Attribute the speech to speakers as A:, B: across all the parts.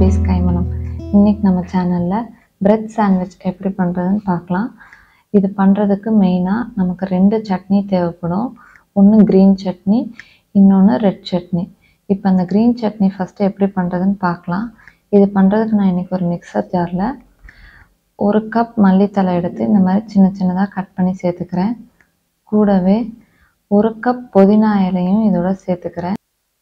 A: base கைமணம் இன்னைக்கு நம்ம சேனலில் பிரெட் சாண்ட்விச் எப்படி பண்ணுறதுன்னு பார்க்கலாம் இது பண்ணுறதுக்கு மெயினாக நமக்கு ரெண்டு சட்னி தேவைப்படும் ஒன்று க்ரீன் சட்னி இன்னொன்று ரெட் சட்னி இப்போ அந்த க்ரீன் சட்னி ஃபஸ்ட்டு எப்படி பண்ணுறதுன்னு பார்க்கலாம் இது பண்ணுறதுக்கு நான் இன்றைக்கி ஒரு மிக்சர் ஜாரில் ஒரு கப் மல்லித்தலை எடுத்து இந்த மாதிரி சின்ன சின்னதாக கட் பண்ணி சேர்த்துக்கிறேன் கூடவே ஒரு கப் புதினா இலையும் இதோட சேர்த்துக்கிறேன்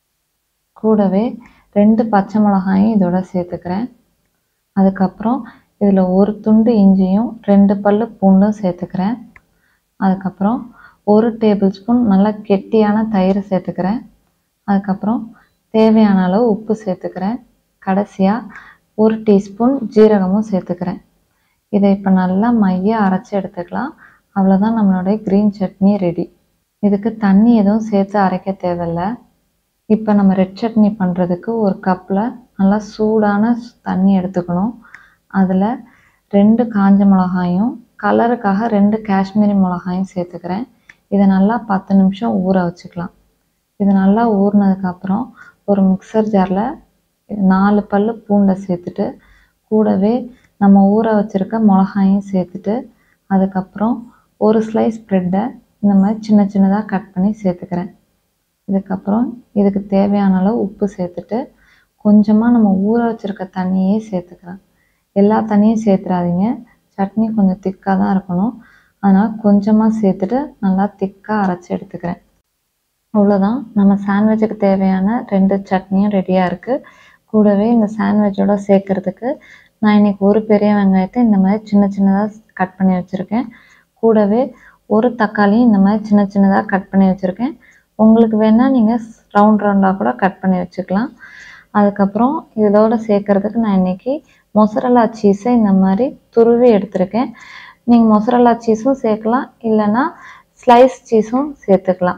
A: கூடவே ரெண்டு பச்சை மிளகாயும் இதோட சேர்த்துக்கிறேன் அதுக்கப்புறம் இதில் ஒரு துண்டு இஞ்சியும் ரெண்டு பல்லு பூண்டும் சேர்த்துக்கிறேன் அதுக்கப்புறம் ஒரு டேபிள் ஸ்பூன் நல்லா கெட்டியான தயிர் சேர்த்துக்கிறேன் அதுக்கப்புறம் தேவையான அளவு உப்பு சேர்த்துக்கிறேன் கடைசியாக ஒரு டீஸ்பூன் ஜீரகமும் சேர்த்துக்கிறேன் இதை இப்போ நல்லா மைய அரைச்சி எடுத்துக்கலாம் அவ்வளோதான் நம்மளுடைய க்ரீன் சட்னி ரெடி இதுக்கு தண்ணி எதுவும் சேர்த்து அரைக்க தேவையில்லை இப்போ நம்ம ரெட் சட்னி பண்ணுறதுக்கு ஒரு கப்பில் நல்லா சூடான தண்ணி எடுத்துக்கணும் அதில் ரெண்டு காஞ்ச மிளகாயும் கலருக்காக ரெண்டு காஷ்மீரி மிளகாயும் சேர்த்துக்கிறேன் இதை நல்லா பத்து நிமிஷம் ஊற வச்சுக்கலாம் இது நல்லா ஊறினதுக்கப்புறம் ஒரு மிக்சர் ஜாரில் நாலு பல் பூண்டை சேர்த்துட்டு கூடவே நம்ம ஊற வச்சுருக்க மிளகாயும் சேர்த்துட்டு அதுக்கப்புறம் ஒரு ஸ்லைஸ் ப்ரெட்டை இந்த மாதிரி சின்ன சின்னதாக கட் பண்ணி சேர்த்துக்கிறேன் இதுக்கப்புறம் இதுக்கு தேவையான அளவு உப்பு சேர்த்துட்டு கொஞ்சமாக நம்ம ஊற வச்சுருக்க தண்ணியே சேர்த்துக்கிறேன் எல்லா தண்ணியும் சேர்த்துறாதீங்க சட்னி கொஞ்சம் திக்காக தான் இருக்கணும் அதனால் கொஞ்சமாக சேர்த்துட்டு நல்லா திக்காக அரைச்சி எடுத்துக்கிறேன் அவ்வளோதான் நம்ம சாண்ட்விச்சுக்கு தேவையான ரெண்டு சட்னியும் ரெடியாக இருக்குது கூடவே இந்த சாண்ட்விச்சோட சேர்க்குறதுக்கு நான் இன்றைக்கி ஒரு பெரிய வெங்காயத்தை இந்த மாதிரி சின்ன சின்னதாக கட் பண்ணி வச்சுருக்கேன் கூடவே ஒரு தக்காளியும் இந்த மாதிரி சின்ன சின்னதாக கட் பண்ணி வச்சுருக்கேன் உங்களுக்கு வேணால் நீங்கள் ரவுண்ட் ரவுண்டாக கூட கட் பண்ணி வச்சுக்கலாம் அதுக்கப்புறம் இதோட சேர்க்குறதுக்கு நான் இன்றைக்கி மொசரல்லா சீஸை இந்த மாதிரி துருவி எடுத்திருக்கேன் நீங்கள் மொசரல்லா சீஸும் சேர்க்கலாம் இல்லைன்னா ஸ்லைஸ் சீஸும் சேர்த்துக்கலாம்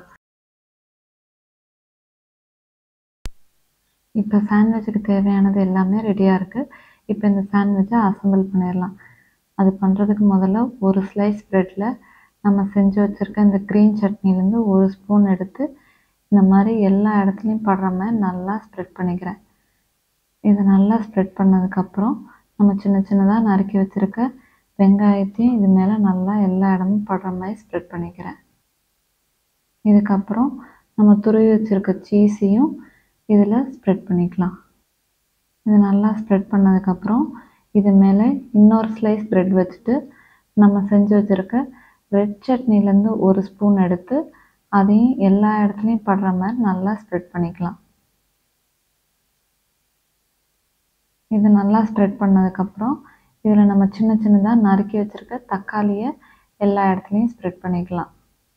A: இப்போ சாண்ட்விச்சுக்கு தேவையானது எல்லாமே ரெடியாக இருக்குது இப்போ இந்த சாண்ட்விச்சை அசம்பிள் பண்ணிடலாம் அது பண்ணுறதுக்கு முதல்ல ஒரு ஸ்லைஸ் ப்ரெட்டில் நம்ம செஞ்சு வச்சுருக்க இந்த க்ரீன் சட்னிலேருந்து ஒரு ஸ்பூன் எடுத்து இந்த மாதிரி எல்லா இடத்துலையும் படுற மாதிரி நல்லா ஸ்ப்ரெட் பண்ணிக்கிறேன் இதை நல்லா ஸ்ப்ரெட் பண்ணதுக்கப்புறம் நம்ம சின்ன சின்னதாக நறுக்கி வச்சுருக்க வெங்காயத்தையும் இது மேலே நல்லா எல்லா இடமும் படுற மாதிரி ஸ்ப்ரெட் பண்ணிக்கிறேன் இதுக்கப்புறம் நம்ம துருவி வச்சுருக்க சீஸையும் இதில் ஸ்ப்ரெட் பண்ணிக்கலாம் இது நல்லா ஸ்ப்ரெட் பண்ணதுக்கப்புறம் இது மேலே இன்னொரு ஸ்லைஸ் ப்ரெட் வச்சுட்டு நம்ம செஞ்சு வச்சுருக்க ரெட் சட்னிலேருந்து ஒரு ஸ்பூன் எடுத்து அதையும் எல்லா இடத்துலையும் படுற மாதிரி நல்லா ஸ்ப்ரெட் பண்ணிக்கலாம் இது நல்லா ஸ்ப்ரெட் பண்ணதுக்கப்புறம் இதில் நம்ம சின்ன சின்னதாக நறுக்கி வச்சுருக்க தக்காளியை எல்லா இடத்துலையும் ஸ்ப்ரெட் பண்ணிக்கலாம்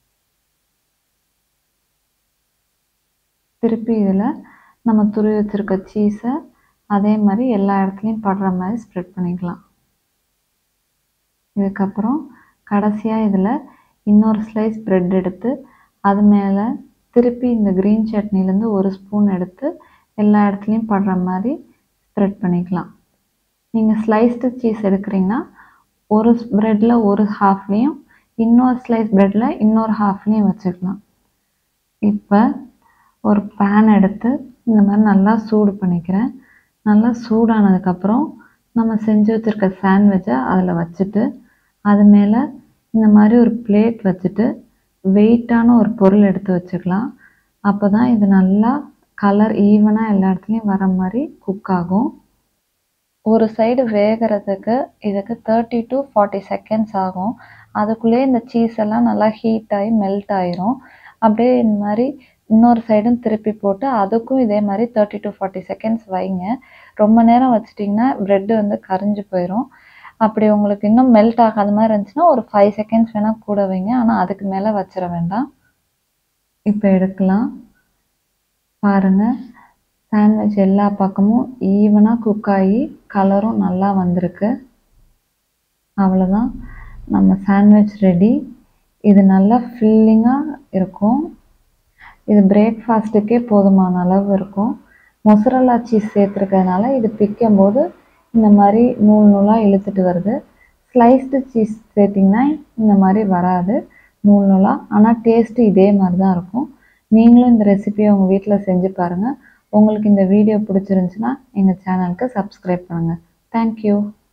A: திருப்பி இதில் நம்ம துருவி வச்சுருக்க சீஸை அதே மாதிரி எல்லா இடத்துலையும் படுற மாதிரி ஸ்ப்ரெட் பண்ணிக்கலாம் இதுக்கப்புறம் கடைசியாக இதில் இன்னொரு ஸ்லைஸ் ப்ரெட் எடுத்து அது மேலே திருப்பி இந்த க்ரீன் சட்னிலேருந்து ஒரு ஸ்பூன் எடுத்து எல்லா இடத்துலையும் படுற மாதிரி ஸ்ப்ரெட் பண்ணிக்கலாம் நீங்கள் ஸ்லைஸ்டு சீஸ் எடுக்கிறீங்கன்னா ஒரு ப்ரெட்டில் ஒரு ஹாஃப்லேயும் இன்னொரு ஸ்லைஸ் ப்ரெட்டில் இன்னொரு ஹாஃப்லேயும் வச்சுக்கலாம் இப்போ ஒரு பேன் எடுத்து இந்த மாதிரி நல்லா சூடு பண்ணிக்கிறேன் நல்லா சூடானதுக்கப்புறம் நம்ம செஞ்சு வச்சுருக்க சாண்ட்விட்சை அதில் வச்சுட்டு அது மேலே இந்த மாதிரி ஒரு பிளேட் வச்சுட்டு வெயிட்டான ஒரு பொருள் எடுத்து வச்சுக்கலாம் அப்போ தான் இது நல்லா கலர் ஈவனாக எல்லா இடத்துலையும் வர மாதிரி குக் ஆகும் ஒரு சைடு வேகிறதுக்கு இதுக்கு தேர்ட்டி டு ஃபார்ட்டி செகண்ட்ஸ் ஆகும் அதுக்குள்ளேயே இந்த சீஸ் எல்லாம் நல்லா ஹீட் ஆகி மெல்ட் ஆயிரும் அப்படியே இந்த மாதிரி இன்னொரு சைடும் திருப்பி போட்டு அதுக்கும் இதே மாதிரி தேர்ட்டி டு ஃபார்ட்டி செகண்ட்ஸ் வைங்க ரொம்ப நேரம் வச்சிட்டிங்கன்னா ப்ரெட்டு வந்து கரிஞ்சு போயிடும் அப்படி உங்களுக்கு இன்னும் மெல்ட் ஆகாத மாதிரி இருந்துச்சுன்னா ஒரு ஃபைவ் செகண்ட்ஸ் வேணால் கூட வைங்க ஆனால் அதுக்கு மேலே வச்சிட வேண்டாம் இப்போ எடுக்கலாம் பாருங்கள் சாண்ட்விச் எல்லா பக்கமும் ஈவனாக குக் ஆகி கலரும் நல்லா வந்திருக்கு அவ்வளோதான் நம்ம சாண்ட்விச் ரெடி இது நல்லா ஃபில்லிங்காக இருக்கும் இது பிரேக்ஃபாஸ்ட்டுக்கே போதுமான அளவு இருக்கும் மொசரல்லா சீஸ் சேர்த்துருக்கறதுனால இது பிக்கும் போது இந்த மாதிரி நூல் நூலாக இழுத்துட்டு வருது ஸ்லைஸ்டு சீஸ் சேர்த்திங்கன்னா இந்த மாதிரி வராது நூல் நூலாக ஆனால் டேஸ்ட்டு இதே மாதிரி தான் இருக்கும் நீங்களும் இந்த ரெசிபியை உங்கள் வீட்டில் செஞ்சு பாருங்கள் உங்களுக்கு இந்த வீடியோ பிடிச்சிருந்துச்சுன்னா எங்கள் சேனலுக்கு சப்ஸ்கிரைப் பண்ணுங்கள் தேங்க்யூ